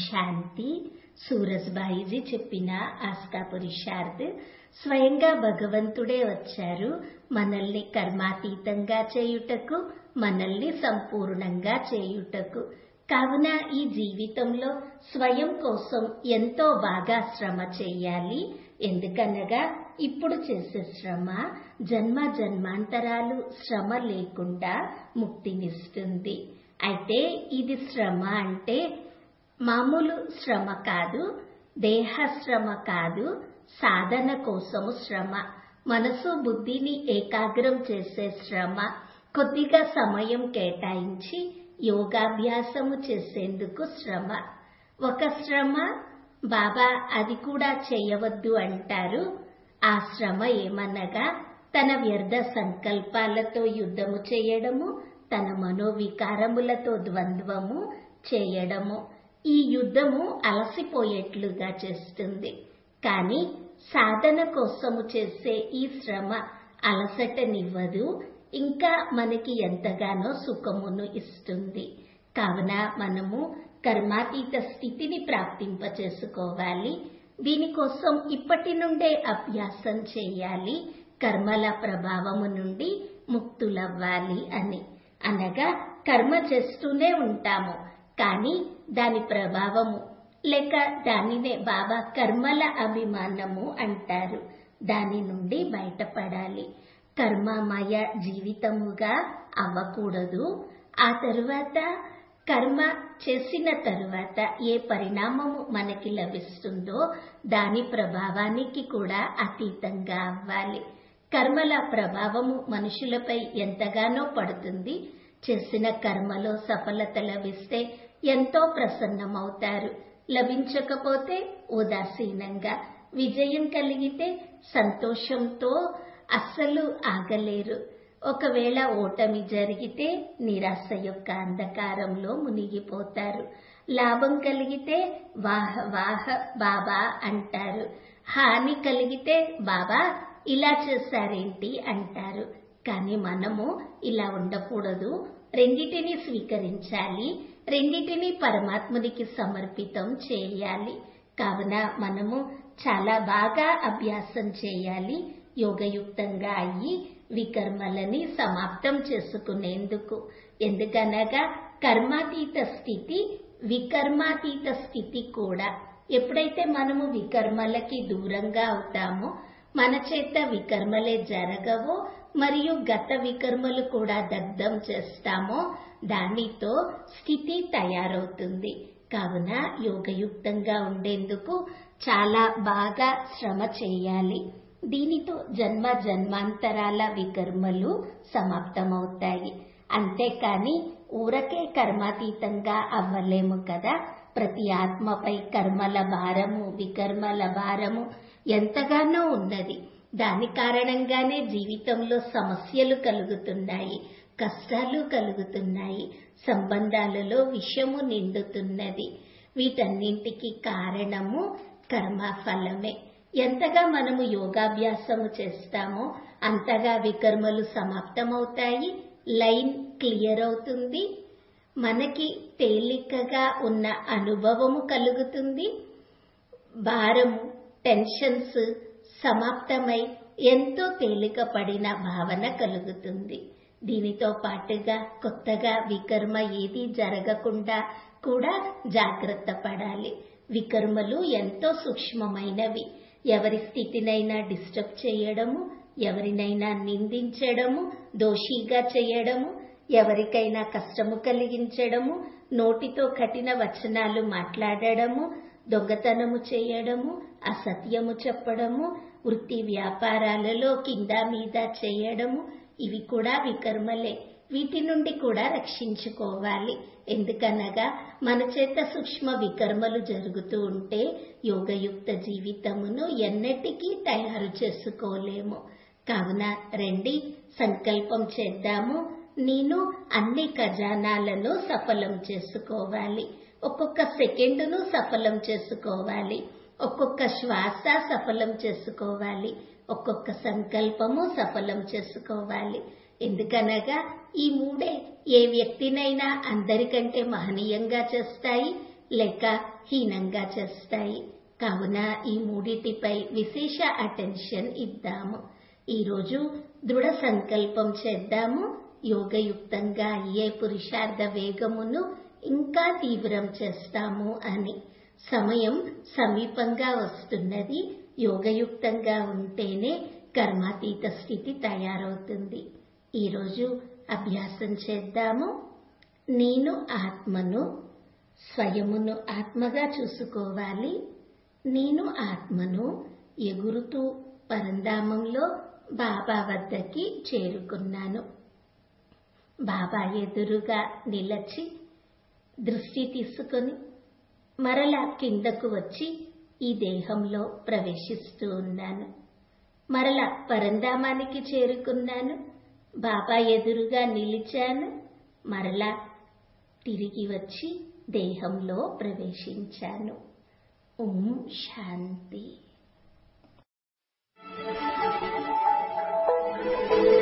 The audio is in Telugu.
శాంతి సూరజ్బాయిజీ చెప్పిన ఆస్కా పురుషార్థ్ స్వయంగా భగవంతుడే వచ్చారు మనల్ని కర్మాతీతంగా చేయుటకు మనల్ని సంపూర్ణంగా చేయుటకు కావున ఈ జీవితంలో స్వయం కోసం ఎంతో బాగా శ్రమ చేయాలి ఎందుకనగా ఇప్పుడు చేసే శ్రమ జన్మ జన్మాంతరాలు శ్రమ లేకుండా ముక్తినిస్తుంది అయితే ఇది శ్రమ అంటే మామూలు శ్రమ కాదు దేహ శ్రమ కాదు సాధన కోసము శ్రమ మనసు బుద్ధిని ఏకాగ్రం చేసే శ్రమ కొద్దిగా సమయం కేటాయించి యోగాభ్యాసము చేసేందుకు శ్రమ ఒక శ్రమ బాబా అది కూడా చేయవద్దు అంటారు ఆ శ్రమ ఏమనగా తన వ్యర్థ సంకల్పాలతో యుద్ధము చేయడము తన మనోవికారములతో ద్వంద్వము చేయడము ఈ యుద్ధము అలసిపోయేట్లుగా చేస్తుంది కానీ సాధన కోసము చేసే ఈ శ్రమ అలసటనివ్వదు ఇంకా మనకి ఎంతగానో సుఖమును ఇస్తుంది కావున మనము కర్మాతీత స్థితిని ప్రాప్తింప చేసుకోవాలి దీనికోసం ఇప్పటి నుండే అభ్యాసం చేయాలి కర్మల ప్రభావము నుండి ముక్తులవ్వాలి అని అనగా కర్మ చేస్తూనే ఉంటాము కానీ దాని ప్రభావము లేక దానినే బాబా కర్మల అభిమానము అంటారు దాని నుండి బయటపడాలి కర్మమయ జీవితముగా అవ్వకూడదు ఆ తరువాత కర్మ చేసిన తరువాత ఏ పరిణామము మనకి లభిస్తుందో దాని ప్రభావానికి కూడా అతీతంగా అవ్వాలి కర్మల ప్రభావము మనుషులపై ఎంతగానో పడుతుంది చేసిన కర్మలో సఫలత లభిస్తే ఎంతో ప్రసన్నమవుతారు లభించకపోతే ఉదాసీనంగా విజయం కలిగితే సంతోషంతో అస్సలు ఆగలేరు ఒకవేళ ఓటమి జరిగితే నిరాశ యొక్క అంధకారంలో మునిగిపోతారు లాభం కలిగితే వాహ వాహ బాబా అంటారు హాని కలిగితే బాబా ఇలా చేశారేంటి అంటారు కానీ మనము ఇలా ఉండకూడదు రెండిటిని స్వీకరించాలి రెండిటిని పరమాత్మునికి సమర్పితం చేయాలి కావున మనము చాలా బాగా అభ్యాసం చేయాలి యోగయుక్తంగా అయ్యి వికర్మలని సమాప్తం చేసుకునేందుకు ఎందుకనగా కర్మాతీత స్థితి వికర్మాతీత స్థితి కూడా ఎప్పుడైతే మనము వికర్మలకి దూరంగా అవుతామో మన చేత వికర్మలే జరగవో మరియు గత వికర్మలు కూడా దగ్ధం చేస్తామో దానితో స్థితి తయారవుతుంది కావున యోగయుక్తంగా ఉండేందుకు చాలా బాగా శ్రమ చేయాలి దీనితో జన్మ జన్మాంతరాల వికర్మలు సమాప్తమవుతాయి అంతేకాని ఊరకే కర్మాతీతంగా అవ్వలేము కదా ప్రతి ఆత్మపై కర్మల భారము వికర్మల భారము ఎంతగానో ఉన్నది దాని కారణంగానే జీవితంలో సమస్యలు కలుగుతున్నాయి కష్టాలు కలుగుతున్నాయి సంబంధాలలో విషము నిండుతున్నది వీటన్నింటికి కారణము కర్మఫలమే ఎంతగా మనము యోగాభ్యాసము చేస్తామో అంతగా వికర్మలు సమాప్తమవుతాయి లైన్ క్లియర్ అవుతుంది మనకి తేలికగా ఉన్న అనుభవము కలుగుతుంది భారము టెన్షన్స్ సమాప్తమై ఎంతో తేలిక పడిన భావన కలుగుతుంది దీనితో పాటుగా కొత్తగా వికర్మ ఏది జరగకుండా కూడా జాగ్రత్త పడాలి వికర్మలు ఎంతో సూక్ష్మమైనవి ఎవరి స్థితినైనా డిస్టర్బ్ చేయడము ఎవరినైనా నిందించడము దోషిగా చేయడము ఎవరికైనా కష్టము కలిగించడము నోటితో కఠిన వచనాలు మాట్లాడడము దొంగతనము చేయడము అసత్యము చెప్పడము వృత్తి వ్యాపారాలలో కింద మీద చేయడము ఇవి కూడా వికర్మలే వీటి నుండి కూడా రక్షించుకోవాలి ఎందుకనగా మన చేత సూక్ష్మ వికర్మలు జరుగుతూ ఉంటే యోగయుక్త జీవితమును ఎన్నటికీ తయారు చేసుకోలేము కావున రండి సంకల్పం చేద్దాము నేను అన్ని ఖజానాలను సఫలం చేసుకోవాలి ఒక్కొక్క సెకండును సఫలం చేసుకోవాలి ఒక్కొక్క శ్వాస సఫలం చేసుకోవాలి ఒక్కొక్క సంకల్పము సఫలం చేసుకోవాలి ఎందుకనగా ఈ మూడే ఏ వ్యక్తినైనా అందరికంటే మహనీయంగా చేస్తాయి లేక హీనంగా చేస్తాయి కావున ఈ మూడిటిపై విశేష అటెన్షన్ ఇద్దాము ఈరోజు దృఢ సంకల్పం చేద్దాము యోగయుక్తంగా అయ్యే పురుషార్థ వేగమును ఇంకా తీవ్రం చేస్తాము అని సమయం సమీపంగా వస్తున్నది యోగయుక్తంగా ఉంటేనే కర్మాతీత స్థితి తయారవుతుంది ఈరోజు అభ్యాసం చేద్దాము నేను ఆత్మను స్వయమును ఆత్మగా చూసుకోవాలి నేను ఆత్మను ఎగురుతూ పరంధామంలో బాబా వద్దకి చేరుకున్నాను బాబా ఎదురుగా నిలచి దృష్టి తీసుకొని మరలా కిందకు వచ్చి ఈ దేహంలో ప్రవేశిస్తూ ఉన్నాను మరలా పరంధామానికి చేరుకున్నాను బాబా ఎదురుగా నిలిచాను మరలా తిరిగి వచ్చి దేహంలో ప్రవేశించాను ఓం శాంతి